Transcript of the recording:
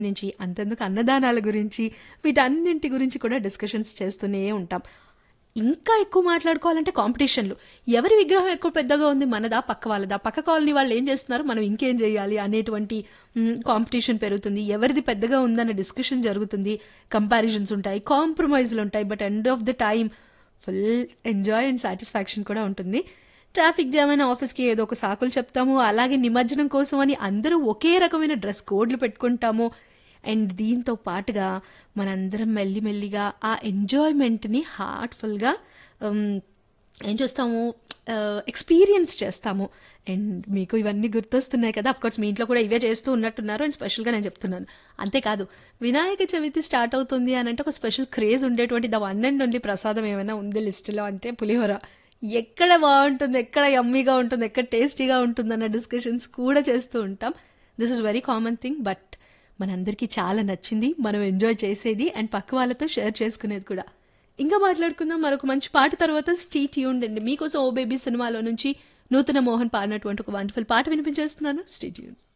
నుంచి అంతెందుకు అన్నదానాల గురించి వీటన్నింటి గురించి కూడా డిస్కషన్స్ చేస్తూనే ఉంటాం ఇంకా ఎక్కువ మాట్లాడుకోవాలంటే కాంపిటీషన్లు ఎవరి విగ్రహం ఎక్కువ పెద్దగా ఉంది మనదా పక్క వాళ్ళదా పక్క కాలనీ వాళ్ళు ఏం చేస్తున్నారు మనం ఇంకేం చేయాలి అనేటువంటి కాంపిటీషన్ పెరుగుతుంది ఎవరిది పెద్దగా ఉందన్న డిస్కషన్ జరుగుతుంది కంపారిజన్స్ ఉంటాయి కాంప్రమైజ్లు ఉంటాయి but end of the time full enjoy and satisfaction కూడా ఉంటుంది ట్రాఫిక్ జామ్ అయిన ఆఫీస్కి ఏదో ఒక సాకులు చెప్తాము అలాగే నిమజ్జనం కోసం అని అందరూ ఒకే రకమైన డ్రెస్ కోడ్లు పెట్టుకుంటాము అండ్ దీంతో పాటుగా మనందరం మెల్లిమెల్లిగా ఆ ఎంజాయ్మెంట్ని హార్ట్ఫుల్గా ఏం చేస్తాము ఎక్స్పీరియన్స్ చేస్తాము అండ్ మీకు ఇవన్నీ గుర్తొస్తున్నాయి కదా కోర్స్ మీ ఇంట్లో కూడా ఇవే చేస్తూ ఉన్నట్టున్నారు అండ్ స్పెషల్గా నేను చెప్తున్నాను అంతేకాదు వినాయక చవితి స్టార్ట్ అవుతుంది అని అంటే ఒక స్పెషల్ క్రేజ్ ఉండేటువంటి ద వన్ అండ్ ఓన్లీ ప్రసాదం ఏమైనా ఉంది లిస్టులో అంటే పులిహోర ఎక్కడ బాగుంటుంది ఎక్కడ యమ్మీగా ఉంటుంది ఎక్కడ టేస్టీగా ఉంటుంది అన్న డిస్కషన్స్ కూడా చేస్తూ ఉంటాం this is very common thing but మనందరికీ చాలా నచ్చింది మనం ఎంజాయ్ చేసేది అండ్ పక్క వాళ్ళతో షేర్ చేసుకునేది కూడా ఇంకా మాట్లాడుకుందాం మరొక మంచి పాట తర్వాత స్టీ ట్యూన్ అండి మీకోసం ఓ బేబీ సినిమాలో నుంచి నూతన మోహన్ పాడినటువంటి ఒక వండర్ఫుల్ పాట వినిపించేస్తున్నాను స్టీ ట్యూన్